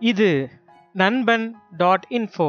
இது நண்பன் dot info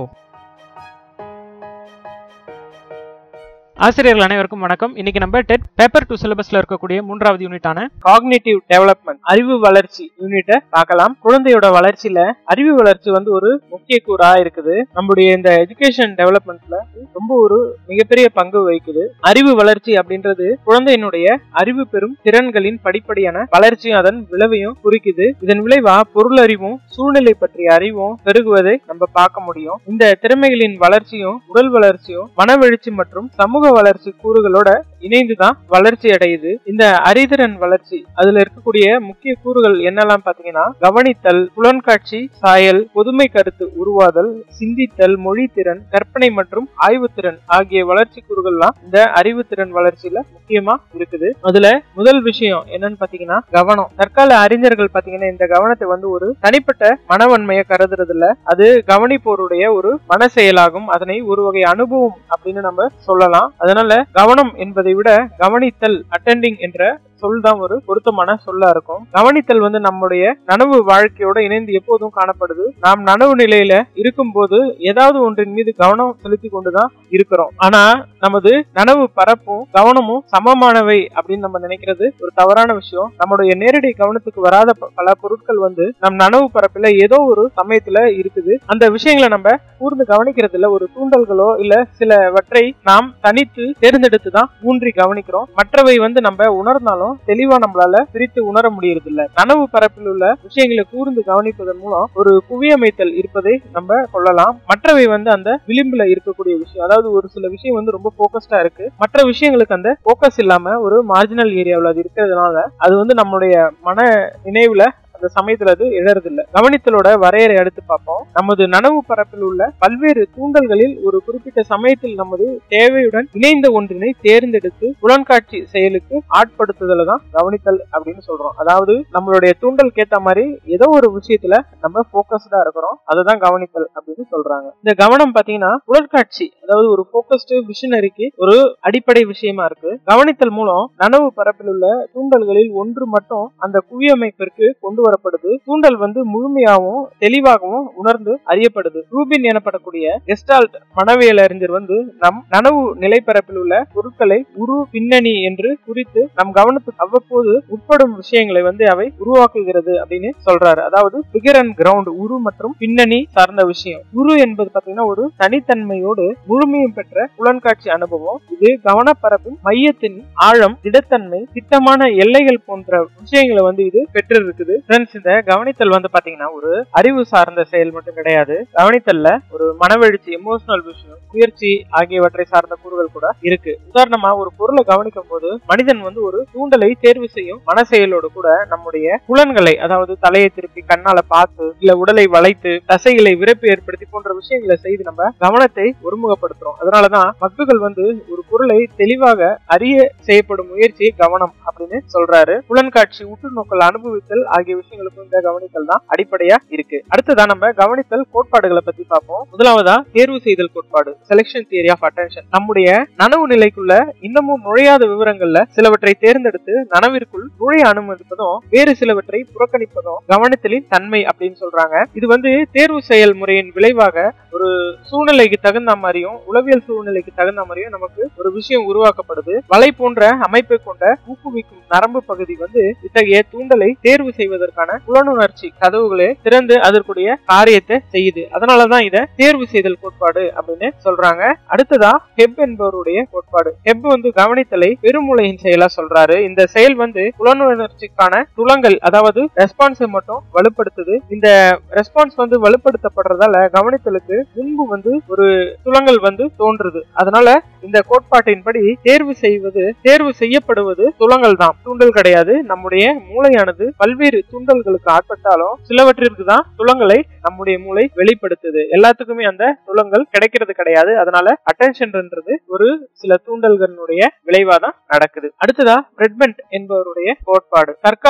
ஆசிரியர்கள் அனைவருக்கும் வணக்கம் இன்னைக்கு நம்ம டெட் பேப்பர் டு சிலபஸ்ல இருக்கக்கூடிய மூன்றாவது யூனிட்டான காக்னிட்டிவ் டெவலப்மெண்ட் அறிவு வளர்ச்சி யூனிட்டை பார்க்கலாம் குழந்தையோட வளர்ச்சியில அறிவு வளர்ச்சி வந்து ஒரு முக்கிய கூறா இருக்குது நம்முடைய இந்த எஜுகேஷன் டெவலப்மெண்ட்ல ரொம்ப ஒரு மிகப்பெரிய பங்கு வகிக்குது அறிவு வளர்ச்சி அப்படின்றது குழந்தையினுடைய அறிவு பெறும் திறன்களின் படிப்படியான வளர்ச்சியும் அதன் விளைவையும் குறிக்குது இதன் விளைவா பொருள் அறிவும் சூழ்நிலை பற்றிய அறிவும் பெருகுவதை நம்ம பார்க்க முடியும் இந்த திறமைகளின் வளர்ச்சியும் உடல் வளர்ச்சியும் மனவெழுச்சி மற்றும் சமூக வளர்ச்சி கூறுகளோட இணைந்துதான் வளர்ச்சி அடையுது இந்த அறிதிறன் வளர்ச்சி அதுல இருக்கக்கூடிய முக்கிய கூறுகள் என்னெல்லாம் பாத்தீங்கன்னா கவனித்தல் புலன்காட்சி சாயல் பொதுமை கருத்து உருவாதல் சிந்தித்தல் மொழித்திறன் கற்பனை மற்றும் ஆய்வுத்திறன் ஆகிய வளர்ச்சி கூறுகள்லாம் இந்த அறிவுத்திறன் வளர்ச்சியில முக்கியமா இருக்குது அதுல முதல் விஷயம் என்னன்னு பாத்தீங்கன்னா கவனம் தற்கால அறிஞர்கள் பாத்தீங்கன்னா இந்த கவனத்தை வந்து ஒரு தனிப்பட்ட மனவன்மையை கருதுறது இல்ல அது கவனிப்போருடைய ஒரு மன செயலாகும் அதனை ஒரு வகை அனுபவம் அப்படின்னு நம்ம சொல்லலாம் அதனால கவனம் என்பதை விட கவனித்தல் அட்டெண்டிங் என்ற சொல் தான் ஒரு பொருத்தமான சொல்லா இருக்கும் கவனித்தல் வந்து நம்முடைய நனவு வாழ்க்கையோட இணைந்து எப்போதும் காணப்படுது நாம் நனவு நிலையில இருக்கும்போது ஏதாவது ஒன்றின் மீது கவனம் செலுத்தி கொண்டுதான் இருக்கிறோம் ஆனா நமது நனவு பரப்பும் கவனமும் சமமானவை அப்படின்னு நம்ம நினைக்கிறது ஒரு தவறான விஷயம் நம்முடைய நேரடி கவனத்துக்கு வராத ப- பல பொருட்கள் வந்து நம் நனவு பரப்புல ஏதோ ஒரு சமயத்துல இருக்குது அந்த விஷயங்களை நம்ம கூர்ந்து கவனிக்கிறது இல்ல ஒரு தூண்டல்களோ இல்ல சிலவற்றை நாம் தனித்து தேர்ந்தெடுத்து தான் ஊன்றி கவனிக்கிறோம் மற்றவை வந்து நம்ம உணர்ந்தாலும் தெளிவா நம்மளால பிரித்து உணர முடியறது இல்ல நனவு பரப்பில் உள்ள விஷயங்களை கூர்ந்து கவனிப்பதன் மூலம் ஒரு குவியமைத்தல் இருப்பதை நம்ம கொள்ளலாம் மற்றவை வந்து அந்த விளிம்புல இருக்கக்கூடிய விஷயம் அதாவது ஒரு சில விஷயம் வந்து ரொம்ப போக்கஸ்டா இருக்கு மற்ற விஷயங்களுக்கு அந்த போக்கஸ் இல்லாம ஒரு மார்ஜினல் ஏரியாவில் அது இருக்கிறதுனால அது வந்து நம்மளுடைய மன நினைவுல அந்த சமயத்துல அது எழறதில்ல கவனித்தலோட வரையறை எடுத்து பார்ப்போம் நமது நனவு பரப்பில் உள்ள பல்வேறு தூண்டல்களில் ஒரு குறிப்பிட்ட சமயத்தில் நமது தேவையுடன் இணைந்த ஒன்றினை தேர்ந்தெடுத்து புலன்காட்சி செயலுக்கு ஆட்படுத்துதல தான் கவனித்தல் அப்படின்னு சொல்றோம் அதாவது நம்மளுடைய தூண்டலுக்கு ஏத்த மாதிரி ஏதோ ஒரு விஷயத்துல நம்ம போக்கஸ்டா இருக்கிறோம் அதை தான் கவனித்தல் அப்படின்னு சொல்றாங்க இந்த கவனம் பாத்தீங்கன்னா புலன்காட்சி அதாவது ஒரு போக்கஸ்டு விஷனரிக்கு ஒரு அடிப்படை விஷயமா இருக்கு கவனித்தல் மூலம் நனவு பரப்பில் உள்ள தூண்டல்களில் ஒன்று மட்டும் அந்த குவியமைப்பிற்கு கொண்டு வரப்படுது தூண்டல் வந்து முழுமையாகவும் தெளிவாகவும் உணர்ந்து அறியப்படுது ரூபின் எனப்படக்கூடிய கெஸ்டால்ட் மனவியல் அறிஞர் வந்து நம் நனவு நிலைப்பரப்பில் உள்ள பொருட்களை உரு பின்னணி என்று குறித்து நம் கவனத்துக்கு அவ்வப்போது உட்படும் விஷயங்களை வந்து அவை உருவாக்குகிறது அப்படின்னு சொல்றாரு அதாவது பிகர் அண்ட் கிரவுண்ட் உரு மற்றும் பின்னணி சார்ந்த விஷயம் உரு என்பது பாத்தீங்கன்னா ஒரு தனித்தன்மையோடு முழுமையும் பெற்ற புலன்காட்சி அனுபவம் இது கவனப்பரப்பின் மையத்தின் ஆழம் திடத்தன்மை திட்டமான எல்லைகள் போன்ற விஷயங்களை வந்து இது பெற்றிருக்குது ஃப்ரெண்ட்ஸ் இந்த கவனித்தல் வந்து பாத்தீங்கன்னா ஒரு அறிவு சார்ந்த செயல் மட்டும் கிடையாது கவனித்தல்ல ஒரு மனவெழுச்சி எமோஷனல் விஷயம் முயற்சி ஆகியவற்றை சார்ந்த கூறுகள் கூட இருக்கு உதாரணமா ஒரு பொருளை கவனிக்கும் போது மனிதன் வந்து ஒரு தூண்டலை தேர்வு செய்யும் மன செயலோடு கூட நம்முடைய புலன்களை அதாவது தலையை திருப்பி கண்ணால பார்த்து இல்ல உடலை வளைத்து தசைகளை விரைப்பு ஏற்படுத்தி போன்ற விஷயங்களை செய்து நம்ம கவனத்தை ஒருமுகப்படுத்துறோம் அதனாலதான் மக்குகள் வந்து ஒரு பொருளை தெளிவாக அறிய செய்யப்படும் முயற்சி கவனம் அப்படின்னு சொல்றாரு புலன்காட்சி உற்று நோக்கல் அனுபவித்தல் ஆகிய விஷயங்களுக்கும் இந்த கவனித்தல் தான் அடிப்படையா இருக்கு அடுத்ததா நம்ம கவனித்தல் கோட்பாடுகளை பத்தி பார்ப்போம் முதலாவதா தேர்வு செய்தல் கோட்பாடு செலெக்ஷன் தியரி ஆஃப் அட்டென்ஷன் நம்முடைய நனவு நிலைக்குள்ள இன்னமும் நுழையாத விவரங்கள்ல சிலவற்றை தேர்ந்தெடுத்து நனவிற்குள் நுழைய அனுமதிப்பதும் வேறு சிலவற்றை புறக்கணிப்பதும் கவனித்தலின் தன்மை அப்படின்னு சொல்றாங்க இது வந்து தேர்வு செயல் முறையின் விளைவாக ஒரு சூழ்நிலைக்கு தகுந்த மாதிரியும் உளவியல் சூழ்நிலைக்கு தகுந்த மாதிரியும் நமக்கு ஒரு விஷயம் உருவாக்கப்படுது வலை போன்ற அமைப்பை கொண்ட ஊக்குவிக்கும் நரம்பு பகுதி வந்து இத்தகைய தூண்டலை தேர்வு செய்வதற்கான புலனுணர்ச்சி கதவுகளே திறந்து அதற்குரிய காரியத்தை செய்யுது அதனாலதான் இத தேர்வு செய்தல் கோட்பாடு அப்படின்னு சொல்றாங்க அடுத்ததா ஹெப் என்பவருடைய கோட்பாடு ஹெப் வந்து கவனித்தலை பெருமூளையின் செயலா சொல்றாரு இந்த செயல் வந்து புலனுணர்ச்சிக்கான துளங்கள் அதாவது ரெஸ்பான்ஸை மட்டும் வலுப்படுத்துது இந்த ரெஸ்பான்ஸ் வந்து வலுப்படுத்தப்படுறதால கவனித்தலுக்கு முன்பு வந்து ஒரு துளங்கள் வந்து தோன்றுது அதனால இந்த கோட்பாட்டின்படி தேர்வு செய்வது தேர்வு செய்யப்படுவது துளங்கள் தான் தூண்டல் கிடையாது நம்முடைய மூளையானது பல்வேறு தூண்டல்களுக்கு ஆட்பட்டாலும் சிலவற்றிற்கு தான் துளங்களை நம்முடைய மூளை வெளிப்படுத்துது எல்லாத்துக்குமே அந்த துளங்கள் கிடைக்கிறது கிடையாது அதனால அட்டென்ஷன்ன்றது ஒரு சில தூண்டல்களுடைய விளைவா தான் நடக்குது அடுத்ததா ரெட்மெண்ட் என்பவருடைய கோட்பாடு தற்கால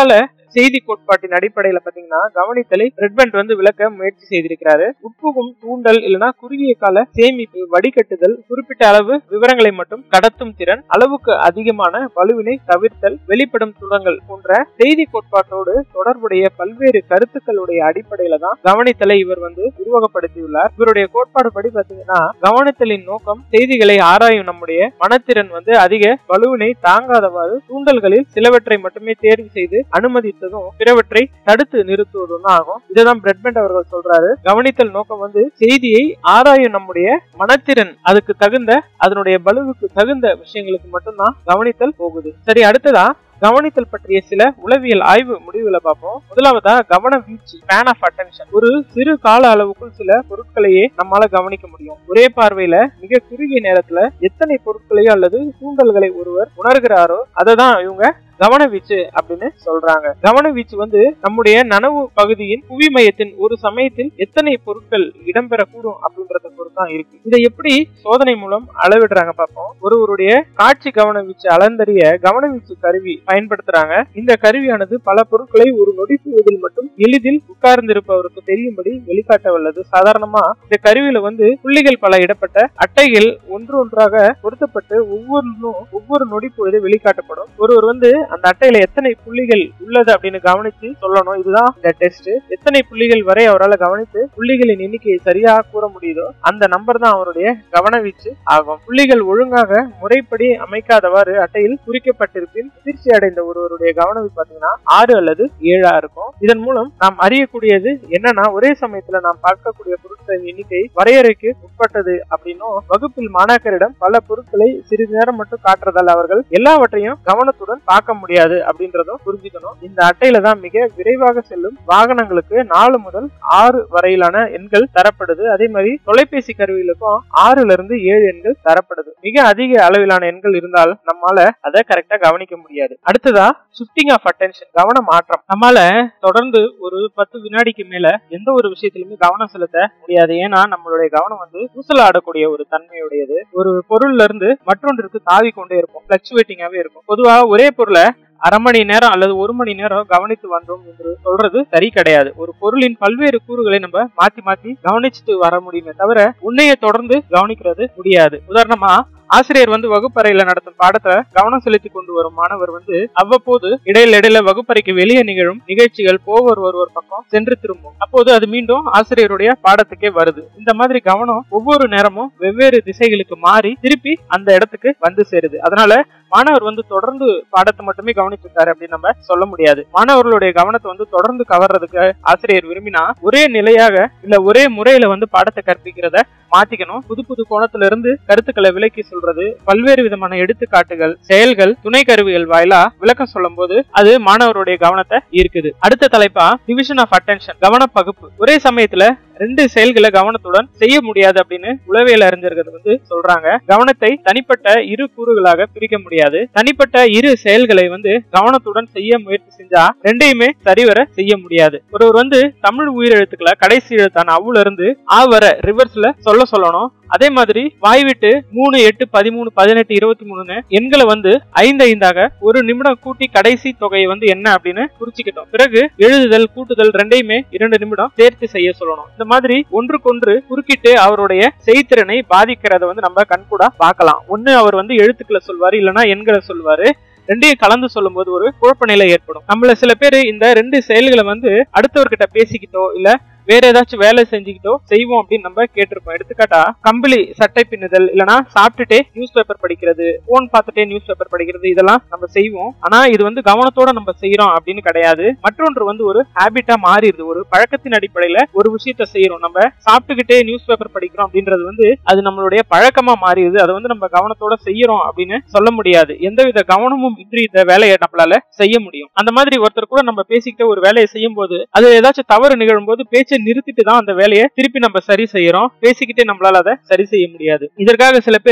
செய்தி கோட்பாட்டின் அடிப்படையில பாத்தீங்கன்னா கவனித்தலை ரெட்பண்ட் வந்து விளக்க முயற்சி செய்திருக்கிறாரு உட்புகும் தூண்டல் இல்லைன்னா குறுகிய கால சேமிப்பு வடிகட்டுதல் குறிப்பிட்ட அளவு விவரங்களை மட்டும் கடத்தும் திறன் அளவுக்கு அதிகமான வலுவினை தவிர்த்தல் வெளிப்படும் துடங்கள் போன்ற செய்தி கோட்பாட்டோடு தொடர்புடைய பல்வேறு கருத்துக்களுடைய அடிப்படையில தான் கவனித்தலை இவர் வந்து உருவகப்படுத்தியுள்ளார் இவருடைய கோட்பாடு படி பாத்தீங்கன்னா கவனித்தலின் நோக்கம் செய்திகளை ஆராயும் நம்முடைய மனத்திறன் வந்து அதிக வலுவினை தாங்காதவாறு தூண்டல்களில் சிலவற்றை மட்டுமே தேர்வு செய்து அனுமதித்ததும் பிறவற்றை தடுத்து நிறுத்துவதும் தான் ஆகும் இதுதான் பிரெட்பெண்ட் அவர்கள் சொல்றாரு கவனித்தல் நோக்கம் வந்து செய்தியை ஆராயும் நம்முடைய மனத்திறன் அதுக்கு தகுந்த அதனுடைய பலுவுக்கு தகுந்த விஷயங்களுக்கு மட்டும்தான் கவனித்தல் போகுது சரி அடுத்ததா கவனித்தல் பற்றிய சில உளவியல் ஆய்வு முடிவுகளை பார்ப்போம் முதலாவதா கவன வீச்சு பேன் ஆஃப் அட்டென்ஷன் ஒரு சிறு கால அளவுக்குள் சில பொருட்களையே நம்மால கவனிக்க முடியும் ஒரே பார்வையில மிக குறுகிய நேரத்துல எத்தனை பொருட்களையோ அல்லது தூண்டல்களை ஒருவர் உணர்கிறாரோ அதை தான் இவங்க கவனவீச்சு அப்படின்னு சொல்றாங்க கவனவீச்சு வந்து நம்முடைய நனவு பகுதியின் புவி மையத்தின் ஒரு சமயத்தில் எத்தனை பொருட்கள் இடம்பெறக்கூடும் அப்படின்றத பொறுத்து தான் இருக்கு இதை எப்படி சோதனை மூலம் அளவிடுறாங்க பார்ப்போம் ஒருவருடைய காட்சி கவனவீச்சு அளந்தறிய கவனவீச்சு கருவி பயன்படுத்துறாங்க இந்த கருவியானது பல பொருட்களை ஒரு நொடிப்புவதில் மட்டும் எளிதில் உட்கார்ந்திருப்பவருக்கு தெரியும்படி வெளிக்காட்ட வல்லது சாதாரணமா இந்த கருவியில வந்து புள்ளிகள் பல இடப்பட்ட அட்டைகள் ஒன்று ஒன்றாக பொருத்தப்பட்டு ஒவ்வொன்றும் ஒவ்வொரு நொடிப்பொழுது வெளிக்காட்டப்படும் ஒருவர் வந்து அந்த அட்டையில எத்தனை புள்ளிகள் உள்ளது அப்படின்னு கவனிச்சு சொல்லணும் இதுதான் இந்த டெஸ்ட் எத்தனை புள்ளிகள் வரை அவரால் கவனித்து புள்ளிகளின் எண்ணிக்கையை சரியாக கூற முடியுதோ அந்த நம்பர் தான் அவருடைய கவனவீச்சு ஆகும் புள்ளிகள் ஒழுங்காக முறைப்படி அமைக்காதவாறு அட்டையில் குறிக்கப்பட்டிருப்பின் அதிர்ச்சி அடைந்த ஒருவருடைய கவனவீச்சு பாத்தீங்கன்னா ஆறு அல்லது ஏழா இருக்கும் இதன் மூலம் நாம் அறியக்கூடியது என்னன்னா ஒரே சமயத்துல நாம் பார்க்கக்கூடிய பொருட்களின் எண்ணிக்கை வரையறைக்கு உட்பட்டது அப்படின்னும் வகுப்பில் மாணாக்கரிடம் பல பொருட்களை சிறிது நேரம் மட்டும் காட்டுறதால் அவர்கள் எல்லாவற்றையும் கவனத்துடன் பார்க்க முடியாது அப்படின்றதும் புரிஞ்சுக்கணும் இந்த அட்டையில தான் மிக விரைவாக செல்லும் வாகனங்களுக்கு நாலு முதல் ஆறு வரையிலான எண்கள் தரப்படுது அதே மாதிரி தொலைபேசி கருவிகளுக்கும் ஆறுல இருந்து ஏழு எண்கள் தரப்படுது மிக அதிக அளவிலான எண்கள் இருந்தால் நம்மால அதை கரெக்டா கவனிக்க முடியாது அடுத்ததா ஷிஃப்டிங் ஆஃப் அட்டென்ஷன் கவன மாற்றம் நம்மால தொடர்ந்து ஒரு பத்து வினாடிக்கு மேல எந்த ஒரு விஷயத்திலுமே கவனம் செலுத்த முடியாது ஏன்னா நம்மளுடைய கவனம் வந்து ஊசலாடக்கூடிய ஒரு தன்மையுடையது ஒரு பொருள்ல இருந்து மற்றொன்றுக்கு தாவி கொண்டே இருக்கும் பிளக்சுவேட்டிங்காவே இருக்கும் பொதுவா ஒரே பொருளை அரை மணி நேரம் அல்லது ஒரு மணி நேரம் கவனித்து வந்தோம் என்று சொல்றது சரி கிடையாது ஒரு பொருளின் பல்வேறு கூறுகளை நம்ம மாத்தி மாத்தி கவனிச்சுட்டு வர முடியுமே தவிர உன்னைய தொடர்ந்து கவனிக்கிறது முடியாது உதாரணமா ஆசிரியர் வந்து வகுப்பறையில நடத்தும் பாடத்தை கவனம் செலுத்தி கொண்டு வரும் மாணவர் வந்து அவ்வப்போது இடையில இடையில வகுப்பறைக்கு வெளியே நிகழும் நிகழ்ச்சிகள் போவர் ஒருவர் பக்கம் சென்று திரும்பும் அப்போது அது மீண்டும் ஆசிரியருடைய பாடத்துக்கே வருது இந்த மாதிரி கவனம் ஒவ்வொரு நேரமும் வெவ்வேறு திசைகளுக்கு மாறி திருப்பி அந்த இடத்துக்கு வந்து சேருது அதனால மாணவர் வந்து தொடர்ந்து பாடத்தை மட்டுமே கவனிச்சிருக்காரு அப்படின்னு நம்ம சொல்ல முடியாது மாணவர்களுடைய கவனத்தை வந்து தொடர்ந்து கவர்றதுக்கு ஆசிரியர் விரும்பினா ஒரே நிலையாக இல்ல ஒரே முறையில வந்து பாடத்தை கற்பிக்கிறத மாத்திக்கணும் புது புது கோணத்துல இருந்து கருத்துக்களை விலக்கி சொல்றது பல்வேறு விதமான எடுத்துக்காட்டுகள் செயல்கள் துணை கருவிகள் வாயிலா விளக்கம் சொல்லும் போது அது மாணவருடைய கவனத்தை ஈர்க்குது அடுத்த தலைப்பா டிவிஷன் ஆஃப் அட்டென்ஷன் கவன பகுப்பு ஒரே சமயத்துல ரெண்டு செயல்களை கவனத்துடன் செய்ய முடியாது அப்படின்னு உளவியல் அறிஞர்கள் வந்து சொல்றாங்க கவனத்தை தனிப்பட்ட இரு கூறுகளாக பிரிக்க முடியாது தனிப்பட்ட இரு செயல்களை வந்து கவனத்துடன் செய்ய முயற்சி செஞ்சா ரெண்டையுமே சரிவர செய்ய முடியாது ஒருவர் வந்து தமிழ் உயிரெழுத்துக்களை கடைசி எழுத்தான அவுல இருந்து ஆ வர ரிவர்ஸ்ல சொல்ல சொல்லணும் அதே மாதிரி வாய் விட்டு மூணு எட்டு பதிமூணு பதினெட்டு இருபத்தி மூணுன்னு எண்களை வந்து ஐந்து ஐந்தாக ஒரு நிமிடம் கூட்டி கடைசி தொகையை வந்து என்ன அப்படின்னு குறிச்சுக்கிட்டோம் பிறகு எழுதுதல் கூட்டுதல் ரெண்டையுமே இரண்டு நிமிடம் சேர்த்து செய்ய சொல்லணும் இந்த மாதிரி ஒன்றுக்கொன்று குறுக்கிட்டு அவருடைய செய்திறனை பாதிக்கிறத வந்து நம்ம கண்கூடா பார்க்கலாம் ஒண்ணு அவர் வந்து எழுத்துக்களை சொல்வாரு இல்லைன்னா எண்களை சொல்வாரு ரெண்டையும் கலந்து சொல்லும்போது ஒரு குழப்ப நிலை ஏற்படும் நம்மள சில பேர் இந்த ரெண்டு செயல்களை வந்து அடுத்தவர்கிட்ட பேசிக்கிட்டோ இல்ல வேற ஏதாச்சும் வேலை செஞ்சுக்கிட்டோ செய்வோம் அப்படின்னு நம்ம கேட்டிருப்போம் எடுத்துக்காட்டா கம்பளி சட்டை பின்னுதல் இல்லனா சாப்பிட்டுட்டே நியூஸ் பேப்பர் படிக்கிறது போன் பார்த்துட்டே நியூஸ் பேப்பர் படிக்கிறது இதெல்லாம் நம்ம செய்வோம் ஆனா இது வந்து கவனத்தோட நம்ம செய்யறோம் அப்படின்னு கிடையாது மற்றொன்று வந்து ஒரு ஹேபிட்டா மாறிடுது ஒரு பழக்கத்தின் அடிப்படையில ஒரு விஷயத்த செய்யறோம் நம்ம சாப்பிட்டுக்கிட்டே நியூஸ் பேப்பர் படிக்கிறோம் அப்படின்றது வந்து அது நம்மளுடைய பழக்கமா மாறிடுது அதை வந்து நம்ம கவனத்தோட செய்யறோம் அப்படின்னு சொல்ல முடியாது எந்தவித கவனமும் இன்றி இந்த வேலையை நம்மளால செய்ய முடியும் அந்த மாதிரி ஒருத்தர் கூட நம்ம பேசிக்கிட்ட ஒரு வேலையை செய்யும் போது அது ஏதாச்சும் தவறு நிகழும் போது பேச்சை நிறுத்திட்டு தான் அந்த வேலையை திருப்பி நம்ம சரி செய்யறோம் பேசிக்கிட்டே நம்மளால அதை சரி செய்ய முடியாது இதற்காக சில பேர்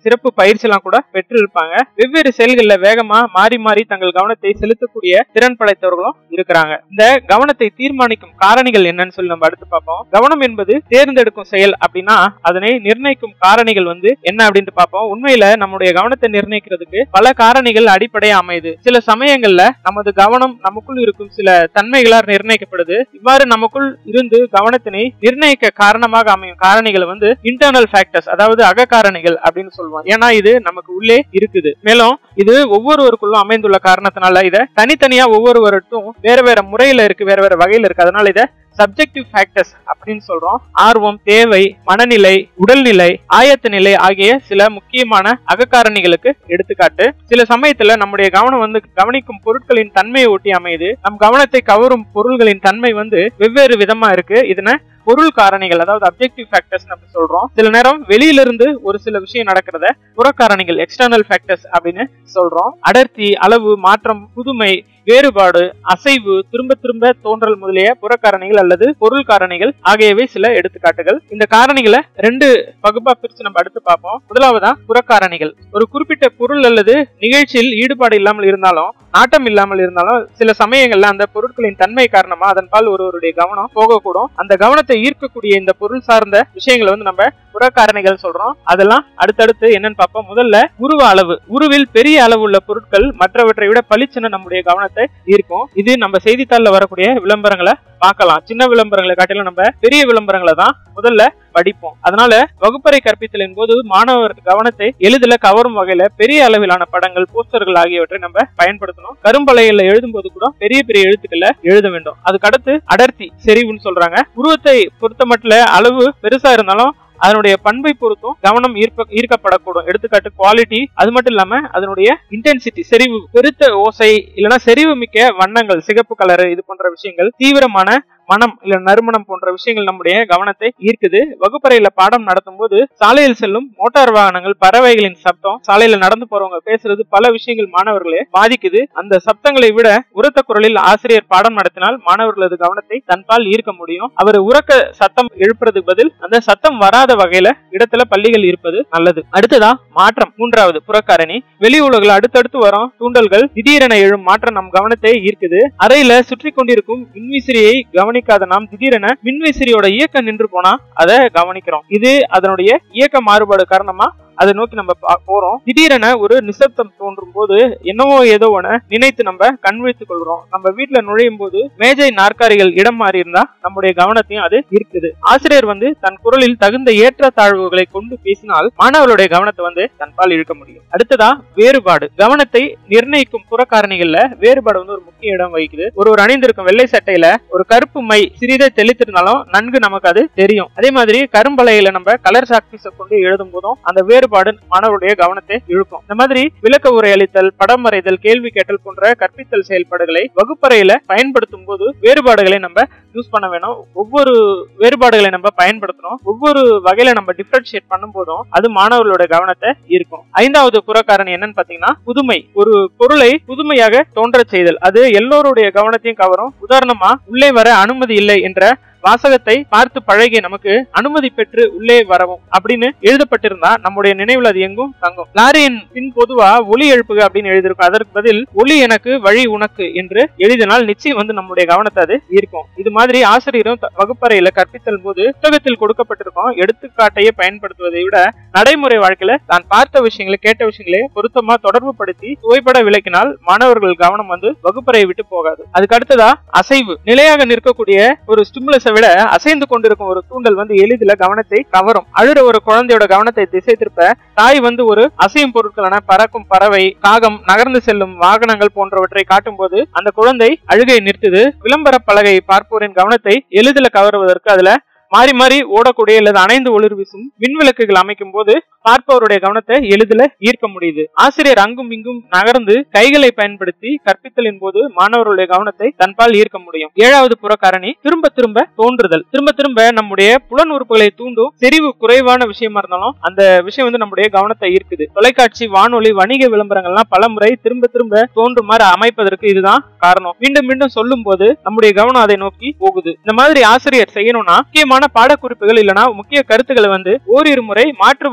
சிறப்பு பயிற்சி எல்லாம் கூட பெற்று இருப்பாங்க வெவ்வேறு செயல்கள்ல வேகமா மாறி மாறி தங்கள் கவனத்தை செலுத்தக்கூடிய திறன் படைத்தவர்களும் இருக்கிறாங்க இந்த கவனத்தை தீர்மானிக்கும் காரணிகள் என்னன்னு சொல்லி நம்ம அடுத்து பார்ப்போம் கவனம் என்பது தேர்ந்தெடுக்கும் செயல் அப்படின்னா அதனை நிர்ணயிக்கும் காரணிகள் வந்து என்ன அப்படின்ட்டு பார்ப்போம் உண்மையில நம்முடைய கவனத்தை நிர்ணயிக்கிறதுக்கு பல காரணிகள் அடிப்படையா அமையுது சில சமயங்கள்ல நமது கவனம் நமக்குள் இருக்கும் சில தன்மைகளால் நிர்ணயிக்கப்படுது இவ்வாறு நமக்குள் இருந்து கவனத்தினை நிர்ணயிக்க காரணமாக அமையும் காரணிகளை வந்து இன்டர்னல் ஃபேக்டர்ஸ் அதாவது அகக்காரணிகள் அப்படின்னு சொல்லுவோம் ஏன்னா இது நமக்கு உள்ளே இருக்குது மேலும் இது ஒவ்வொருவருக்குள்ளும் அமைந்துள்ள காரணத்தினால இதை தனித்தனியா ஒவ்வொருவருக்கும் வேற வேற முறையில இருக்கு வேற வேற வகையில இருக்கு அதனால இதை சப்ஜெக்டிவ் ஃபேக்டர்ஸ் அப்படின்னு சொல்றோம் ஆர்வம் தேவை மனநிலை உடல்நிலை ஆயத்த நிலை ஆகிய சில முக்கியமான அகக்காரணிகளுக்கு எடுத்துக்காட்டு சில சமயத்துல நம்முடைய கவனம் வந்து கவனிக்கும் பொருட்களின் தன்மையை ஒட்டி அமையுது நம் கவனத்தை கவரும் பொருள்களின் தன்மை வந்து வெவ்வேறு விதமா இருக்கு இதனை பொருள் காரணிகள் அதாவது அப்ஜெக்டிவ் ஃபேக்டர்ஸ் நம்ம சொல்றோம் சில நேரம் வெளியில இருந்து ஒரு சில விஷயம் நடக்கிறத புறக்காரணிகள் எக்ஸ்டர்னல் ஃபேக்டர்ஸ் அப்படின்னு சொல்றோம் அடர்த்தி அளவு மாற்றம் புதுமை வேறுபாடு அசைவு திரும்ப திரும்ப தோன்றல் முதலிய புறக்காரணிகள் அல்லது பொருள் காரணிகள் ஆகியவை சில எடுத்துக்காட்டுகள் இந்த காரணிகளை ரெண்டு பகுப்பா பிரிச்சு நம்ம அடுத்து பார்ப்போம் முதலாவதா புறக்காரணிகள் ஒரு குறிப்பிட்ட பொருள் அல்லது நிகழ்ச்சியில் ஈடுபாடு இல்லாமல் இருந்தாலும் நாட்டம் இல்லாமல் இருந்தாலும் சில சமயங்கள்ல அந்த பொருட்களின் தன்மை காரணமா அதன் பால் ஒருவருடைய கவனம் போகக்கூடும் அந்த கவனத்தை ஈர்க்கக்கூடிய இந்த பொருள் சார்ந்த விஷயங்களை வந்து நம்ம புறக்காரணிகள் சொல்றோம் அதெல்லாம் அடுத்தடுத்து என்னன்னு பார்ப்போம் முதல்ல உருவ அளவு உருவில் பெரிய அளவு உள்ள பொருட்கள் மற்றவற்றை விட பளிச்சுன்னு நம்முடைய கவனத்தை ஈர்க்கும் இது நம்ம செய்தித்தாள்ல வரக்கூடிய விளம்பரங்களை பார்க்கலாம் சின்ன விளம்பரங்களை காட்டிலும் நம்ம பெரிய விளம்பரங்களை தான் முதல்ல படிப்போம் அதனால வகுப்பறை கற்பித்தலின் போது மாணவர் கவனத்தை எளிதில் கவரும் வகையில பெரிய அளவிலான படங்கள் போஸ்டர்கள் ஆகியவற்றை நம்ம பயன்படுத்தணும் கரும்பலையில எழுதும் போது கூட பெரிய பெரிய எழுத்துக்களை எழுத வேண்டும் அதுக்கு அடுத்து அடர்த்தி செறிவுன்னு சொல்றாங்க உருவத்தை பொறுத்த மட்டும் அளவு பெருசா இருந்தாலும் அதனுடைய பண்பை பொறுத்தும் கவனம் ஈர்ப்ப ஈர்க்கப்படக்கூடும் எடுத்துக்காட்டு குவாலிட்டி அது மட்டும் இல்லாம அதனுடைய இன்டென்சிட்டி செறிவு பெருத்த ஓசை இல்லைன்னா செறிவு மிக்க வண்ணங்கள் சிகப்பு கலர் இது போன்ற விஷயங்கள் தீவிரமான மனம் இல்ல நறுமணம் போன்ற விஷயங்கள் நம்முடைய கவனத்தை ஈர்க்குது வகுப்பறையில பாடம் நடத்தும் போது சாலையில் செல்லும் மோட்டார் வாகனங்கள் பறவைகளின் சப்தம் சாலையில நடந்து போறவங்க பேசுறது பல விஷயங்கள் மாணவர்களே பாதிக்குது அந்த சப்தங்களை விட உரத்த குரலில் ஆசிரியர் பாடம் நடத்தினால் மாணவர்களது கவனத்தை தன்பால் ஈர்க்க முடியும் அவர் உறக்க சத்தம் எழுப்புறதுக்கு பதில் அந்த சத்தம் வராத வகையில இடத்துல பள்ளிகள் இருப்பது நல்லது அடுத்ததா மாற்றம் மூன்றாவது புறக்காரணி வெளி உலகில் அடுத்தடுத்து வரும் தூண்டல்கள் திடீரென எழும் மாற்றம் நம் கவனத்தை ஈர்க்குது அறையில சுற்றி கொண்டிருக்கும் மின்விசிறியை கவனிக்காத நாம் திடீரென மின்விசிறியோட இயக்கம் நின்று போனா அதை கவனிக்கிறோம் இது அதனுடைய இயக்க மாறுபாடு காரணமா அதை நோக்கி நம்ம பா- போறோம் திடீரென ஒரு நிசப்தம் தோன்றும் போது என்னவோ ஏதோ ஒன நினைத்து நம்ம கண் விழித்துக் கொள்றோம் நம்ம வீட்டுல நுழையும் போது மேஜை நாற்காலிகள் இடம் மாறி இருந்தா நம்முடைய கவனத்தையும் அது ஈர்க்குது ஆசிரியர் வந்து தன் குரலில் தகுந்த ஏற்ற தாழ்வுகளை கொண்டு பேசினால் மாணவர்களுடைய கவனத்தை வந்து தன்பால் இழுக்க முடியும் அடுத்ததா வேறுபாடு கவனத்தை நிர்ணயிக்கும் புறக்காரணிகள்ல வேறுபாடு வந்து ஒரு முக்கிய இடம் வகிக்குது ஒரு ஒரு அணிந்திருக்கும் வெள்ளை சட்டையில ஒரு கருப்பு மை சிறிதை தெளித்திருந்தாலும் நன்கு நமக்கு அது தெரியும் அதே மாதிரி கரும்பலையில நம்ம கலர் சாக்பீஸை கொண்டு எழுதும் போதும் அந்த வேறுபாடு மாணவருடைய கவனத்தை இழுக்கும் இந்த மாதிரி விளக்க உரை அளித்தல் படம் வரைதல் கேள்வி கேட்டல் போன்ற கற்பித்தல் செயல்பாடுகளை வகுப்பறையில பயன்படுத்தும் போது வேறுபாடுகளை நம்ம யூஸ் பண்ண வேணும் ஒவ்வொரு வேறுபாடுகளை நம்ம பயன்படுத்தணும் ஒவ்வொரு வகையில நம்ம டிஃபரன்ஷியேட் பண்ணும் போதும் அது மாணவர்களோட கவனத்தை ஈர்க்கும் ஐந்தாவது புறக்காரணி என்னன்னு பாத்தீங்கன்னா புதுமை ஒரு பொருளை புதுமையாக தோன்றச் செய்தல் அது எல்லோருடைய கவனத்தையும் கவரும் உதாரணமா உள்ளே வர அனுமதி இல்லை என்ற வாசகத்தை பார்த்து பழகிய நமக்கு அனுமதி பெற்று உள்ளே வரவும் அப்படின்னு எழுதப்பட்டிருந்தா நம்முடைய நினைவில் அது எங்கும் தங்கும் லாரியின் பின் பொதுவா ஒலி எழுப்புக அப்படின்னு எழுதியிருக்கும் அதற்கு பதில் ஒலி எனக்கு வழி உனக்கு என்று எழுதினால் நிச்சயம் வந்து நம்முடைய கவனத்தை அது ஈர்க்கும் இது மாதிரி ஆசிரியரும் த- வகுப்பறையில கற்பித்தல் போது புத்தகத்தில் கொடுக்கப்பட்டிருக்கும் எடுத்துக்காட்டையே பயன்படுத்துவதை விட நடைமுறை வாழ்க்கையில தான் பார்த்த விஷயங்களை கேட்ட விஷயங்களை பொருத்தமா தொடர்பு படுத்தி புகைப்பட விளக்கினால் மாணவர்கள் கவனம் வந்து வகுப்பறையை விட்டு போகாது அதுக்கு அடுத்ததா அசைவு நிலையாக நிற்கக்கூடிய ஒரு ஸ்டிமுலஸை விட அசைந்து கொண்டிருக்கும் ஒரு தூண்டல் வந்து எளிதில் கவனத்தை கவரும் அழுற ஒரு குழந்தையோட கவனத்தை திசை திருப்ப தாய் வந்து ஒரு அசையும் பொருட்களான பறக்கும் பறவை காகம் நகர்ந்து செல்லும் வாகனங்கள் போன்றவற்றை காட்டும்போது அந்த குழந்தை அழுகை நிறுத்துது விளம்பர பலகை பார்ப்போரின் கவனத்தை எளிதில் கவருவதற்கு அதுல மாறி மாறி ஓடக்கூடிய அல்லது அணைந்து ஒளிர் வீசும் மின்விளக்குகள் அமைக்கும் போது பார்ப்பவருடைய கவனத்தை எளிதில் ஈர்க்க முடியுது ஆசிரியர் அங்கும் இங்கும் நகர்ந்து கைகளை பயன்படுத்தி கற்பித்தலின் போது மாணவர்களுடைய கவனத்தை தன்பால் ஈர்க்க முடியும் ஏழாவது புறக்காரணி திரும்ப திரும்ப தோன்றுதல் திரும்ப திரும்ப நம்முடைய புலன் உறுப்புகளை தூண்டும் செறிவு குறைவான விஷயமா இருந்தாலும் அந்த விஷயம் வந்து நம்முடைய கவனத்தை ஈர்க்குது தொலைக்காட்சி வானொலி வணிக விளம்பரங்கள்லாம் பல முறை திரும்ப திரும்ப தோன்றுமாறு அமைப்பதற்கு இதுதான் காரணம் மீண்டும் மீண்டும் சொல்லும் போது நம்முடைய கவனம் அதை நோக்கி போகுது இந்த மாதிரி ஆசிரியர் செய்யணும்னா முக்கியமான பாடக்குறிப்புகள் இல்லனா முக்கிய கருத்துக்களை வந்து ஓரிரு முறை மாற்று வழிகளை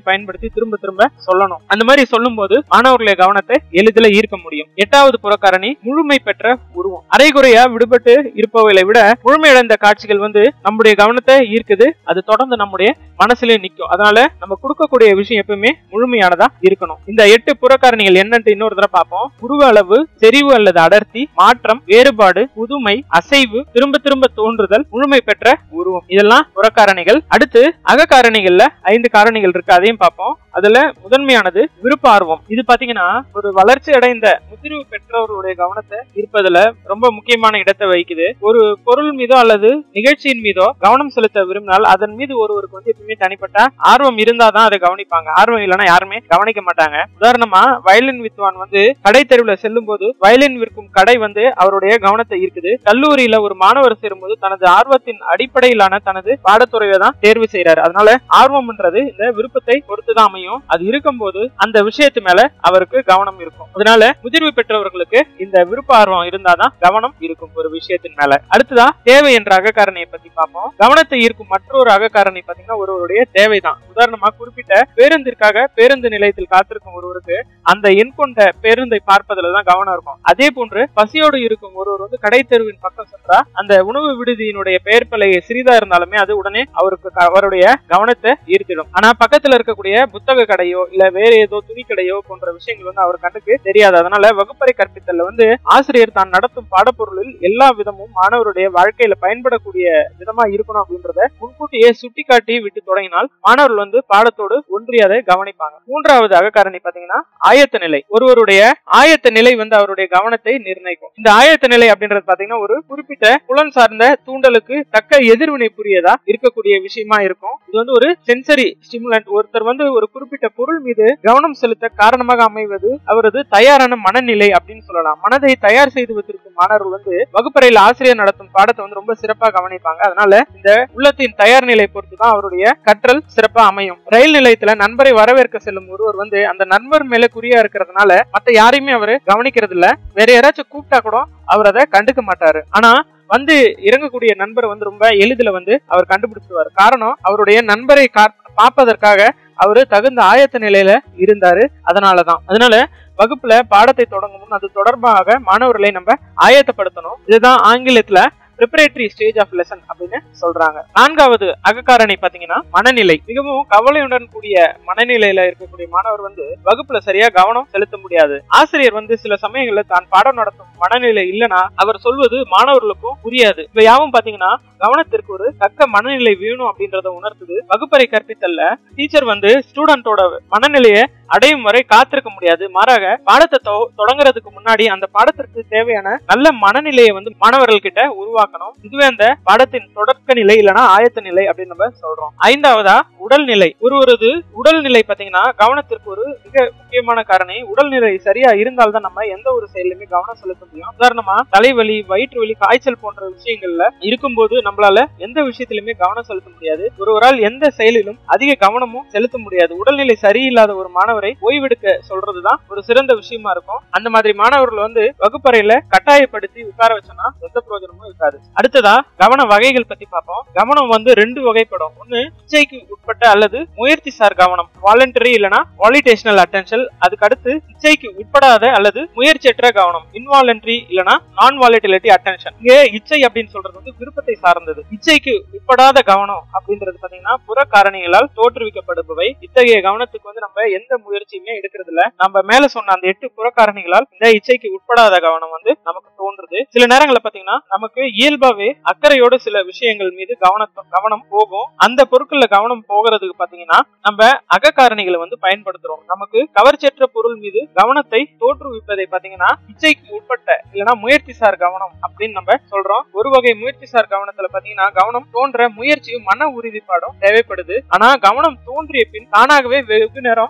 பயன்படுத்தி திரும்ப திரும்ப சொல்லணும் அந்த மாதிரி சொல்லும் போது மாணவர்களுடைய கவனத்தை எளிதில் ஈர்க்க முடியும் எட்டாவது புறக்காரணி முழுமை பெற்ற உருவம் அரைகுறையா விடுபட்டு இருப்பவர்களை விட முழுமையடைந்த காட்சிகள் வந்து நம்முடைய கவனத்தை ஈர்க்குது அது தொடர்ந்து நம்முடைய மனசுலயே நிக்கும் அதனால நம்ம கொடுக்கக்கூடிய விஷயம் எப்பவுமே முழுமையானதா இருக்கணும் இந்த எட்டு புறக்காரணிகள் என்னன்ட்டு இன்னொரு தடவை பார்ப்போம் உருவ அளவு செறிவு அல்லது அடர்த்தி மாற்றம் வேறுபாடு புதுமை அசைவு திரும்ப திரும்ப தோன்றுதல் முழுமை பெற்ற உருவம் இதெல்லாம் புறக்காரணிகள் அடுத்து அகக்காரணிகள்ல ஐந்து காரணிகள் இருக்கு அதையும் பார்ப்போம் அதுல முதன்மையானது விருப்ப ஆர்வம் இது பாத்தீங்கன்னா ஒரு வளர்ச்சி அடைந்த முதிர்வு பெற்றவர்களுடைய கவனத்தை ஈர்ப்பதுல ரொம்ப முக்கியமான இடத்தை வகிக்குது ஒரு பொருள் மீதோ அல்லது நிகழ்ச்சியின் மீதோ கவனம் செலுத்த விரும்பினால் அதன் மீது ஒருவருக்கு வந்து எப்பவுமே தனிப்பட்ட ஆர்வம் இருந்தாதான் அதை கவனிப்பாங்க ஆர்வம் இல்லைன்னா யாருமே கவனிக்க மாட்டாங்க உதாரணமா வயலின் வித்வான் வந்து கடை தெருவுல செல்லும் போது வயலின் விற்கும் கடை வந்து அவருடைய கவனத்தை ஈர்க்குது கல்லூரியில ஒரு மாணவர் சேரும்போது தனது ஆர்வத்தின் அடிப்படையிலான தனது பாடத்துறையை தான் தேர்வு செய்யறாரு அதனால ஆர்வம்ன்றது இந்த விருப்பத்தை பொறுத்துதான் அமையும் அது இருக்கும்போது அந்த விஷயத்து மேல அவருக்கு கவனம் இருக்கும் அதனால முதிர்வு பெற்றவர்களுக்கு இந்த விருப்ப ஆர்வம் இருந்தாதான் கவனம் இருக்கும் ஒரு விஷயத்தின் மேல அடுத்ததா தேவை என்ற அகக்காரணியை பத்தி பார்ப்போம் கவனத்தை ஈர்க்கும் மற்றொரு அகக்காரணி பாத்தீங்கன்னா ஒருவருடைய தேவைதான் உதாரணமா குறிப்பிட்ட பேருந்திற்காக பேருந்து நிலையத்தில் காத்திருக்கும் ஒருவருக்கு அந்த எண் கொண்ட பேருந்தை பார்ப்பதுல தான் கவனம் இருக்கும் அதே போன்று பசியோடு இருக்கும் ஒருவர் வந்து கடை தெருவின் பக்கம் சென்றா அந்த உணவு விடுதியினுடைய பெயர் பலகை சிறிதா இருந்தாலுமே அது உடனே அவருக்கு க- அவருடைய கவனத்தை ஈர்த்திடும் ஆனா பக்கத்துல இருக்கக்கூடிய புத்தக கடையோ இல்ல வேற ஏதோ துணி கடையோ போன்ற விஷயங்கள் வந்து அவர் கண்ணுக்கு தெரியாது அதனால வகுப்பறை கற்பித்தல்ல வந்து ஆசிரியர் தான் நடத்தும் பாடப்பொருளில் எல்லா விதமும் மாணவருடைய வாழ்க்கையில பயன்படக்கூடிய விதமா இருக்கணும் அப்படின்றத முன்கூட்டியே சுட்டிக்காட்டி விட்டு தொடங்கினால் மாணவர்கள் வந்து பாடத்தோடு ஒன்றி அதை கவனிப்பாங்க மூன்றாவது அகக்காரணி பாத்தீங்கன்னா ஆயத்த நிலை ஒருவருடைய ஆயத்த நிலை வந்து அவருடைய கவனத்தை நிர்ணயிக்கும் இந்த ஆயத்த நிலை அப்படின்றது பாத்தீங்கன்னா ஒரு குறிப்பிட்ட புலன் சார்ந்த தூண்டலுக்கு தக்க எதிர்வினை புரியதா இருக்கக்கூடிய விஷயமா இருக்கும் இது வந்து ஒரு சென்சரி ஸ்டிமுலண்ட் ஒருத்தர் வந்து ஒரு குறிப்பிட்ட பொருள் மீது கவனம் செலுத்த காரணமாக அமைவது அவரது தயாரான மனநிலை அப்படின்னு சொல்லலாம் மனதை தயார் செய்து வைத்திருக்கும் மாணவர்கள் வந்து வகுப்பறையில் ஆசிரியர் நடத்தும் பாடத்தை வந்து ரொம்ப சிறப்பா கவனிப்பாங்க அதனால இந்த உள்ளத்தின் தயார் நிலை பொறுத்து தான் அவருடைய கற்றல் சிறப்பா அமையும் ரயில் நிலையத்துல நண்பரை வரவேற்க செல்லும் ஒருவர் வந்து அந்த நண்பர் மேல குறியா இருக்கிறதுனால மத்த யாரையுமே அவரு கவனிக்கிறது இல்ல வேற யாராச்சும் கூப்பிட்டா கூட அவர் அதை கண்டுக்க மாட்டாரு ஆனா வந்து இறங்கக்கூடிய நண்பர் வந்து ரொம்ப எளிதில வந்து அவர் கண்டுபிடிச்சிருவாரு காரணம் அவருடைய நண்பரை கா- பார்ப்பதற்காக அவரு தகுந்த ஆயத்த நிலையில இருந்தாரு அதனாலதான் அதனால வகுப்புல பாடத்தை தொடங்கும் முன் அது தொடர்பாக மாணவர்களை நம்ம ஆயத்தப்படுத்தணும் இதுதான் ஆங்கிலத்துல ப்ரிப்பரேட்டரி ஸ்டேஜ் ஆஃப் லெசன் அப்படின்னு சொல்றாங்க நான்காவது அகக்காரணி பாத்தீங்கன்னா மனநிலை மிகவும் கவலையுடன் கூடிய மனநிலையில இருக்கக்கூடிய மாணவர் வந்து வகுப்புல சரியா கவனம் செலுத்த முடியாது ஆசிரியர் வந்து சில சமயங்கள்ல தான் பாடம் நடத்தும் மனநிலை இல்லனா அவர் சொல்வது மாணவர்களுக்கும் புரியாது இப்ப யாவும் பாத்தீங்கன்னா கவனத்திற்கு ஒரு தக்க மனநிலை வேணும் அப்படின்றத உணர்த்துது வகுப்பறை கற்பித்தல்ல டீச்சர் வந்து ஸ்டூடெண்டோட மனநிலையை அடையும் வரை காத்திருக்க முடியாது மாறாக பாடத்தை தொ- தொடங்குறதுக்கு முன்னாடி அந்த பாடத்திற்கு தேவையான நல்ல மனநிலையை வந்து மாணவர்கள் கிட்ட உருவாக்கணும் இதுவே அந்த பாடத்தின் தொடக்க நிலை இல்லனா ஆயத்த நிலை அப்படின்னு நம்ம சொல்றோம் ஐந்தாவதா உடல்நிலை ஒருவரது உடல்நிலை பாத்தீங்கன்னா கவனத்திற்கு ஒரு மிக முக்கியமான காரணி உடல்நிலை சரியா இருந்தால்தான் நம்ம எந்த ஒரு செயலுமே கவனம் செலுத்த முடியும் உதாரணமா தலைவலி வயிற்று வலி காய்ச்சல் போன்ற விஷயங்கள்ல இருக்கும்போது நம்மளால எந்த விஷயத்திலுமே கவனம் செலுத்த முடியாது ஒருவரால் எந்த செயலிலும் அதிக கவனமும் செலுத்த முடியாது உடல்நிலை சரியில்லாத ஒரு மாணவரை ஓய்வெடுக்க சொல்றதுதான் ஒரு சிறந்த விஷயமா இருக்கும் அந்த மாதிரி மாணவர்கள் வந்து வகுப்பறையில கட்டாயப்படுத்தி உட்கார வச்சோம்னா எந்த பிரயோஜனமும் இருக்காது அடுத்ததா கவன வகைகள் பத்தி பார்ப்போம் கவனம் வந்து ரெண்டு வகைப்படும் ஒண்ணு இச்சைக்கு உட்பட்ட அல்லது முயற்சி சார் கவனம் வாலண்டரி இல்லனா வாலிடேஷனல் அட்டென்ஷன் அதுக்கு அடுத்து இச்சைக்கு உட்படாத அல்லது முயற்சியற்ற கவனம் இன்வாலண்டரி இல்லனா நான் வாலிட்டிலிட்டி அட்டென்ஷன் இங்கே இச்சை அப்படின்னு சொல்றது வந்து விருப்பத்தை சார்ந்தது இச்சைக்கு உட்படாத கவனம் அப்படின்றது பாத்தீங்கன்னா புற காரணிகளால் தோற்றுவிக்கப்படுபவை இத்தகைய கவனத்துக்கு வந்து நம்ம எந்த முயற்சியுமே எடுக்கிறது இல்ல நம்ம மேல சொன்ன அந்த எட்டு புற காரணிகளால் இந்த இச்சைக்கு உட்படாத கவனம் வந்து நமக்கு தோன்றுது சில நேரங்கள்ல பாத்தீங்கன்னா நமக்கு இயல்பாவே அக்கறையோட சில விஷயங்கள் மீது கவனத்தை கவனம் போகும் அந்த பொருட்கள்ல கவனம் போகிறதுக்கு பாத்தீங்கன்னா நம்ம அகக்காரணிகளை வந்து பயன்படுத்துறோம் நமக்கு கவர்ச்சியற்ற பொருள் மீது கவனத்தை தோற்றுவிப்பதை பாத்தீங்கன்னா இச்சைக்கு உட்பட்ட இல்லனா முயற்சி சார் கவனம் அப்படின்னு நம்ம சொல்றோம் ஒரு வகை முயற்சி சார் கவனத்துல பாத்தீங்கன்னா கவனம் தோன்ற முயற்சியும் மன உறுதிப்பாடும் தேவைப்படுது ஆனா கவனம் தோன்றிய பின் தானாகவே வெகு நேரம் அந்த கவனம்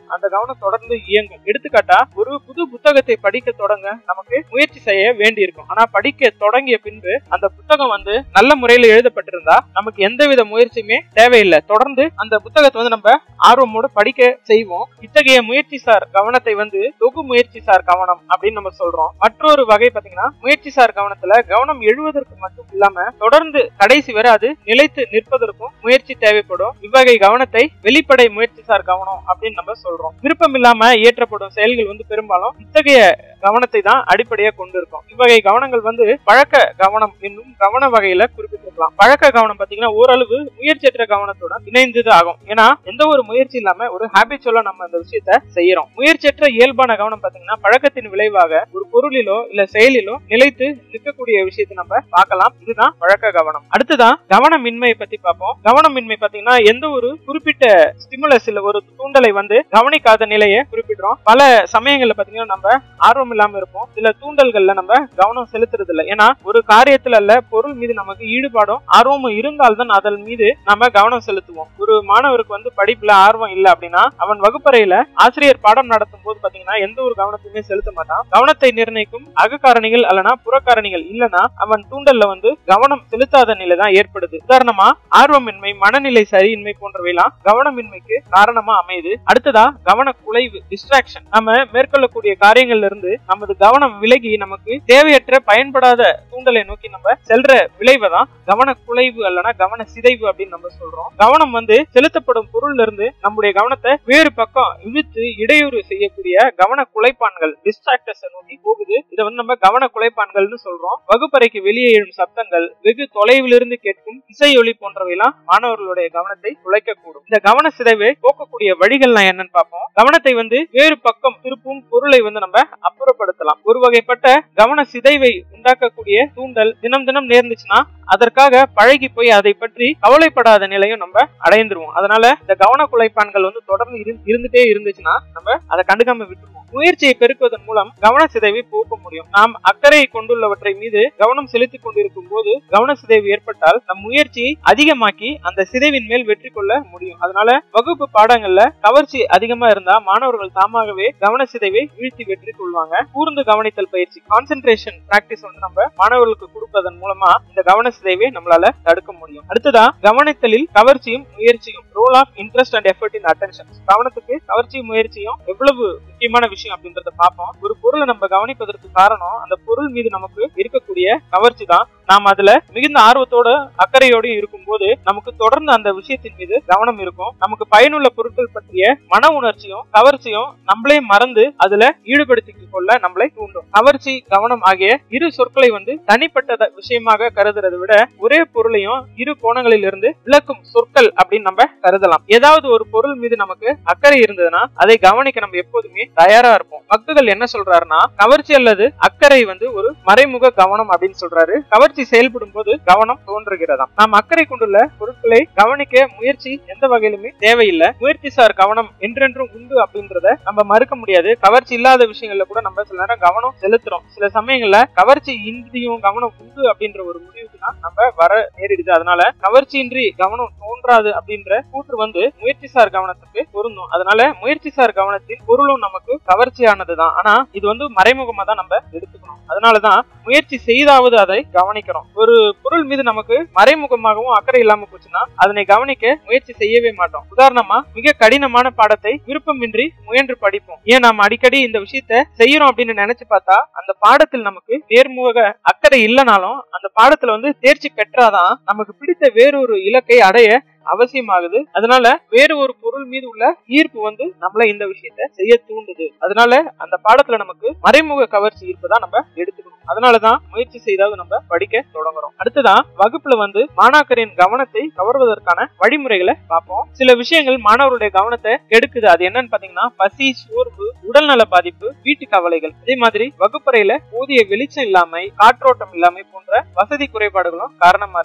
கவனம் தொடர்ந்து இயங்கும் எடுத்துக்காட்டா ஒரு புது புத்தகத்தை படிக்க தொடங்க நமக்கு முயற்சி செய்ய வேண்டியிருக்கும் ஆனா படிக்க தொடங்கிய பின்பு அந்த புத்தகம் வந்து நல்ல முறையில் எழுதப்பட்டிருந்தா நமக்கு எந்தவித முயற்சியுமே தேவையில்லை தொடர்ந்து அந்த புத்தகத்தை வந்து நம்ம ஆர்வமோடு படிக்க செய்வோம் இத்தகைய முயற்சி சார் கவனத்தை வந்து தொகு முயற்சி சார் கவனம் அப்படின்னு நம்ம சொல்றோம் மற்றொரு வகை பாத்தீங்கன்னா முயற்சி சார் கவனத்துல கவனம் எழுவதற்கு மட்டும் இல்லாம தொடர்ந்து கடைசி வரை அது நிலைத்து நிற்பதற்கும் முயற்சி தேவைப்படும் இவ்வகை கவனத்தை வெளிப்படை முயற்சி சார் கவனம் அப்படின்னு நம்ம சொல்றோம் விருப்பம் இல்லாம இயற்றப்படும் செயல்கள் வந்து பெரும்பாலும் இத்தகைய கவனத்தை தான் அடிப்படையா கொண்டு இருக்கும் இவ்வகை கவனங்கள் வந்து பழக்க கவனம் என்னும் கவன வகையில குறிப்பிட்டிருக்கலாம் பழக்க கவனம் பாத்தீங்கன்னா ஓரளவு முயற்சியற்ற கவனத்துடன் இணைந்தது ஆகும் ஏன்னா எந்த ஒரு முயற்சி இல்லாம ஒரு ஹேபிச்சுவலா நம்ம அந்த விஷயத்த செய்யறோம் முயற்சியற்ற இயல்பான கவனம் பாத்தீங்கன்னா பழக்கத்தின் விளைவாக ஒரு பொருளிலோ இல்ல செயலிலோ நிலைத்து நிற்கக்கூடிய விஷயத்தை நம்ம பார்க்கலாம் இதுதான் பழக்க கவனம் அடுத்துதான் கவனமின்மையை பத்தி பார்ப்போம் கவனமின்மை பாத்தீங்கன்னா எந்த ஒரு குறிப்பிட்ட ஸ்டிமுலஸ் இல்ல ஒரு தூண்டலை வந்து கவனிக்காத நிலையை குறிப்பிடுறோம் பல சமயங்கள்ல பாத்தீங்கன்னா நம்ம ஆர்வம் இல்லாம இருப்போம் சில தூண்டல்கள்ல நம்ம கவனம் செலுத்துறது இல்ல ஏன்னா ஒரு காரியத்துல அல்ல பொருள் மீது நமக்கு ஈடுபாடும் ஆர்வமும் இருந்தால்தான் அதன் மீது நம்ம கவனம் செலுத்துவோம் ஒரு மாணவருக்கு வந்து படிப்புல ஆர்வம் இல்ல அப்படின்னா அவன் வகுப்பறையில ஆசிரியர் பாடம் நடத்தும் போது பாத்தீங்கன்னா எந்த ஒரு கவனத்தையுமே செலுத்த மாட்டான் கவனத்தை நிர்ணயிக்கும் அகக்காரணிகள் அல்லனா புறக்காரணிகள் இல்லனா அவன் தூண்டல்ல வந்து கவனம் செலுத்தாத நிலை தான் ஏற்படுது உதாரணமா ஆர்வமின்மை மனநிலை சரியின்மை போன்றவைலாம் கவனமின்மைக்கு காரணமா அமையுது அடுத்ததா கவன குலைவு டிஸ்ட்ராக்ஷன் நம்ம மேற்கொள்ளக்கூடிய காரியங்கள்ல இருந்து நமது கவனம் விலகி நமக்கு தேவையற்ற பயன்படாத தூண்டலை நோக்கி நம்ம செல்ற விளைவை தான் கவன குலைவு அல்லனா கவன சிதைவு அப்படின்னு நம்ம சொல்றோம் கவனம் வந்து செலுத்தப்படும் பொருள்ல இருந்து நம்முடைய கவனத்தை வேறு பக்கம் இழுத்து இடையூறு செய்யக்கூடிய கவன குலைப்பான்கள் டிஸ்ட்ராக்டர்ஸ் நோக்கி போகுது இதை வந்து நம்ம கவன குலைப்பான்கள்னு சொல்றோம் வகுப்பறைக்கு வெளியே எழும் சப்தங்கள் வெகு தொலைவிலிருந்து கேட்கும் இசையொலி போன்றவையெல்லாம் மாணவர்களுடைய கவனத்தை குலைக்கக்கூடும் இந்த கவன சிதைவை போக்கக்கூடிய வழிகள்லாம் என்னன்னு பார்ப்போம் கவனத்தை வந்து வேறு பக்கம் திருப்பும் பொருளை வந்து நம்ம அப்புறப்படுத்தலாம் ஒரு வகைப்பட்ட கவன சிதைவை உண்டாக்கக்கூடிய தூண்டல் தினம் தினம் நேர்ந்துச்சுன்னா அதற்காக பழகி போய் அதை பற்றி கவலைப்படாத நிலையும் நம்ம அடைந்துருவோம் அதனால இந்த கவன குலைப்பான்கள் வந்து தொடர்ந்து இரு- இருந்துட்டே இருந்துச்சுன்னா நம்ம அதை கண்டுக்காம விட்டுருவோம் முயற்சியை பெருக்குவதன் மூலம் கவன சிதைவை போக்க முடியும் நாம் அக்கறை கொண்டுள்ளவற்றை மீது கவனம் செலுத்திக் கொண்டிருக்கும் போது கவன சிதைவு ஏற்பட்டால் நம் முயற்சியை அதிகமாக்கி அந்த சிதைவின் மேல் வெற்றி கொள்ள முடியும் அதனால வகுப்பு பாடங்கள்ல கவர்ச்சி அதிகமா இருந்தா மாணவர்கள் தாமாகவே கவன சிதைவை வீழ்த்தி வெற்றி கொள்வாங்க கூர்ந்து கவனித்தல் பயிற்சி கான்சென்ட்ரேஷன் பிராக்டிஸ் வந்து நம்ம மாணவர்களுக்கு கொடுப்பதன் மூலமா இந்த கவன சிதைவை நம்மளால தடுக்க முடியும் அடுத்ததா கவனித்தலில் கவர்ச்சியும் முயற்சியும் role of interest and effort in attention கவனத்துக்கு கவர்ச்சியும் முயற்சியும் எவ்வளவு முக்கியமான விஷயம் அப்படின்றத பார்ப்போம் ஒரு பொருளை நம்ம கவனிப்பதற்கு காரணம் அந்த பொருள் மீது நமக்கு இருக்கக்கூடிய கவர்ச்சி தான் நாம் அதுல மிகுந்த ஆர்வத்தோட அக்கறையோடையும் இருக்கும்போது நமக்கு தொடர்ந்து அந்த விஷயத்தின் மீது கவனம் இருக்கும் நமக்கு பயனுள்ள பொருட்கள் பற்றிய மன உணர்ச்சியும் கவர்ச்சியும் நம்மளே மறந்து அதுல ஈடுபடுத்திக் கொள்ள நம்மளை தூண்டும் கவர்ச்சி கவனம் ஆகிய இரு சொற்களை வந்து தனிப்பட்ட த- விஷயமாக கருதுறதை விட ஒரே பொருளையும் இரு கோணங்களில் இருந்து விளக்கும் சொற்கள் அப்படின்னு நம்ம கருதலாம் ஏதாவது ஒரு பொருள் மீது நமக்கு அக்கறை இருந்ததுன்னா அதை கவனிக்க நம்ம எப்போதுமே தயாரா இருப்போம் பக்துகள் என்ன சொல்றாருன்னா கவர்ச்சி அல்லது அக்கறை வந்து ஒரு மறைமுக கவனம் அப்படின்னு சொல்றாரு கவர்ச்சி செயல்படும் போது கவனம் தோன்றுகிறதாம் நாம் அக்கறை கொண்டுள்ள பொருட்களை கவனிக்க முயற்சி எந்த வகையிலுமே தேவையில்லை முயற்சி சார் கவனம் என்றென்றும் உண்டு அப்படின்றத நம்ம மறுக்க முடியாது கவர்ச்சி இல்லாத விஷயங்கள்ல கூட நம்ம சில நேரம் கவனம் செலுத்துறோம் சில சமயங்கள்ல கவர்ச்சி இன்றியும் கவனம் உண்டு அப்படின்ற ஒரு முடிவுக்கு தான் நம்ம வர நேரிடுது அதனால கவர்ச்சியின்றி கவனம் தோன்றாது அப்படின்ற கூற்று வந்து முயற்சி சார் கவனத்துக்கு பொருந்தும் அதனால முயற்சி சார் கவனத்தின் பொருளும் நமக்கு கவர்ச்சியானது தான் ஆனா இது வந்து மறைமுகமா தான் நம்ம எடுத்துக்கணும் அதனாலதான் முயற்சி செய்தாவது அதை கவனிக்கிறோம் ஒரு பொருள் மீது நமக்கு மறைமுகமாகவும் அக்கறை இல்லாம போச்சுன்னா அதனை கவனிக்க முயற்சி செய்யவே மாட்டோம் உதாரணமா மிக கடினமான பாடத்தை விருப்பமின்றி முயன்று படிப்போம் ஏன் நாம் அடிக்கடி இந்த விஷயத்த செய்யறோம் அப்படின்னு நினைச்சு பார்த்தா அந்த பாடத்தில் நமக்கு நேர்முக அக்கறை இல்லைனாலும் அந்த பாடத்துல வந்து தேர்ச்சி பெற்றாதான் நமக்கு பிடித்த வேறொரு இலக்கை அடைய அவசியமாகுது அதனால வேறு ஒரு பொருள் மீது உள்ள ஈர்ப்பு வந்து நம்மள இந்த விஷயத்த செய்ய தூண்டுது அதனால அந்த பாடத்துல நமக்கு மறைமுக கவர்ச்சி இருப்பதா நம்ம எடுத்துக்கணும் அதனாலதான் முயற்சி செய்தாவது நம்ம படிக்க தொடங்குறோம் அடுத்ததான் வகுப்புல வந்து மாணாக்கரின் கவனத்தை கவர்வதற்கான வழிமுறைகளை பார்ப்போம் சில விஷயங்கள் மாணவருடைய கவனத்தை கெடுக்குது அது என்னன்னு பாத்தீங்கன்னா பசி சோர்வு உடல்நல பாதிப்பு வீட்டு கவலைகள் அதே மாதிரி வகுப்பறையில போதிய வெளிச்சம் இல்லாமை காற்றோட்டம் இல்லாமை போன்ற வசதி குறைபாடுகளும் காரணமா இருக்கு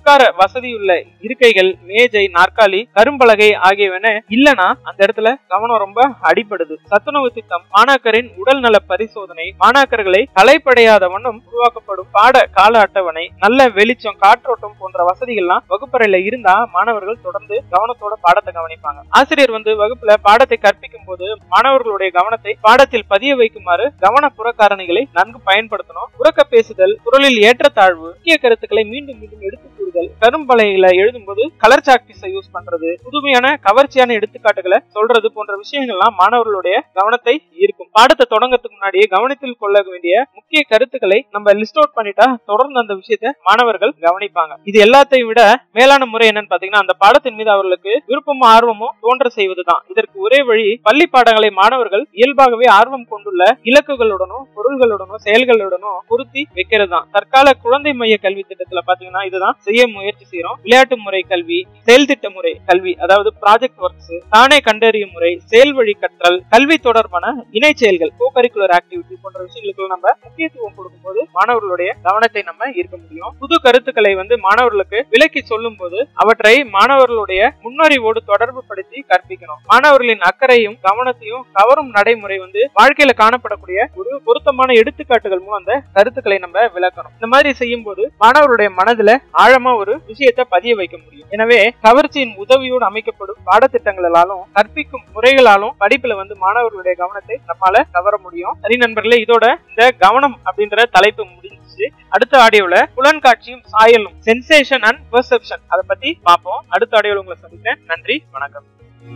உட்கார வசதியுள்ள இருக்கைகள் மேஜை நாற்காலி கரும்பலகை ஆகியவன இல்லனா அந்த இடத்துல கவனம் ரொம்ப அடிபடுது சத்துணவு திட்டம் மாணாக்கரின் உடல் நல பரிசோதனை மாணாக்கர்களை கலைப்படையாத வண்ணம் உருவாக்கப்படும் பாட கால அட்டவணை நல்ல வெளிச்சம் காற்றோட்டம் போன்ற வசதிகள்லாம் வகுப்பறையில இருந்தா மாணவர்கள் தொடர்ந்து கவனத்தோட பாடத்தை கவனிப்பாங்க ஆசிரியர் வந்து வகுப்புல பாடத்தை கற்பிக்கும் போது மாணவர்களுடைய கவனத்தை பாடத்தில் பதிய வைக்குமாறு கவன புறக்காரணிகளை நன்கு பயன்படுத்தணும் உறக்க பேசுதல் குரலில் ஏற்றத்தாழ்வு முக்கிய கருத்துக்களை மீண்டும் மீண்டும் எடுத்து கூறுதல் கரும்பலையில எழுதும்போது கலர் சாக் பீஸை யூஸ் பண்றது புதுமையான கவர்ச்சியான எடுத்துக்காட்டுகளை சொல்றது போன்ற விஷயங்கள்லாம் மாணவர்களுடைய கவனத்தை ஈர்க்கும் பாடத்தை தொடங்கறதுக்கு முன்னாடியே கவனத்தில் கொள்ள வேண்டிய முக்கிய கருத்துக்களை நம்ம லிஸ்ட் அவுட் பண்ணிட்டா தொடர்ந்து அந்த விஷயத்தை மாணவர்கள் கவனிப்பாங்க இது எல்லாத்தையும் விட மேலான முறை என்னன்னு பாத்தீங்கன்னா அந்த பாடத்தின் மீது அவர்களுக்கு விருப்பமும் ஆர்வமும் தோன்ற செய்வதுதான் இதற்கு ஒரே வழி பள்ளி பாடங்களை மாணவர்கள் இயல்பாகவே ஆர்வம் கொண்டுள்ள இலக்குகளுடனும் பொருள்களுடனும் செயல்களுடனும் பொருத்தி வைக்கிறது தான் தற்கால குழந்தை மைய கல்வி திட்டத்துல பாத்தீங்கன்னா இதுதான் செய்ய முயற்சி செய்யறோம் விளையாட்டு முறை கல்வி செயல் திட்ட முறை கல்வி அதாவது ப்ராஜெக்ட் ஒர்க்ஸ் தானே கண்டறியும் முறை செயல் வழி கற்றல் கல்வி தொடர்பான இணை செயல்கள் கோ கரிக்குலர் ஆக்டிவிட்டி போன்ற விஷயங்களுக்கு நம்ம முக்கியத்துவம் கொடுக்கும்போது மாணவர்களுடைய கவனத்தை நம்ம ஈர்க்க முடியும் புது கருத்துக்களை வந்து மாணவர்களுக்கு விலக்கி சொல்லும் போது அவற்றை மாணவர்களுடைய முன்னறிவோடு தொடர்பு படுத்தி கற்பிக்கணும் மாணவர்களின் அக்கறையும் கவனத்தையும் கவரும் நடைமுறை வந்து வாழ்க்கையில காணப்படக்கூடிய ஒரு பொருத்தமான எடுத்துக்காட்டுகள் மூலம் அந்த கருத்துக்களை நம்ம விளக்கணும் இந்த மாதிரி செய்யும் போது மாணவருடைய மனதுல ஆழமா ஒரு விஷயத்தை பதிய வைக்க முடியும் எனவே கவர்ச்சியின் உதவியோடு அமைக்கப்படும் பாடத்திட்டங்களாலும் கற்பிக்கும் முறைகளாலும் படிப்புல வந்து மாணவர்களுடைய கவனத்தை நம்மால கவர முடியும் சரி நண்பர்களே இதோட இந்த கவனம் அப்படின்ற தலைப்பு முடிஞ்சிச்சு அடுத்த ஆடியோல புலன்காட்சியும் சாயலும் சென்சேஷன் அண்ட் பெர்செப்ஷன் அதை பத்தி பார்ப்போம் அடுத்த ஆடியோல உங்களை சந்திக்கிறேன் நன்றி வணக்கம்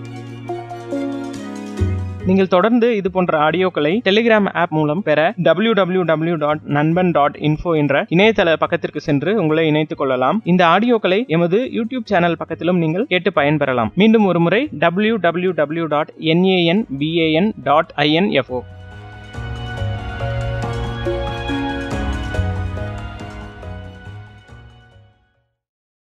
நீங்கள் தொடர்ந்து இது போன்ற ஆடியோக்களை டெலிகிராம் ஆப் மூலம் பெற W W W dot Nanban dot info என்ற இணையதள பக்கத்திற்கு சென்று உங்களை இணைத்துக் கொள்ளலாம் இந்த ஆடியோக்களை எமது யூடியூப் சேனல் பக்கத்திலும் நீங்கள் கேட்டு பயன்பெறலாம் மீண்டும் ஒரு முறை W W W dot N A N B A N dot info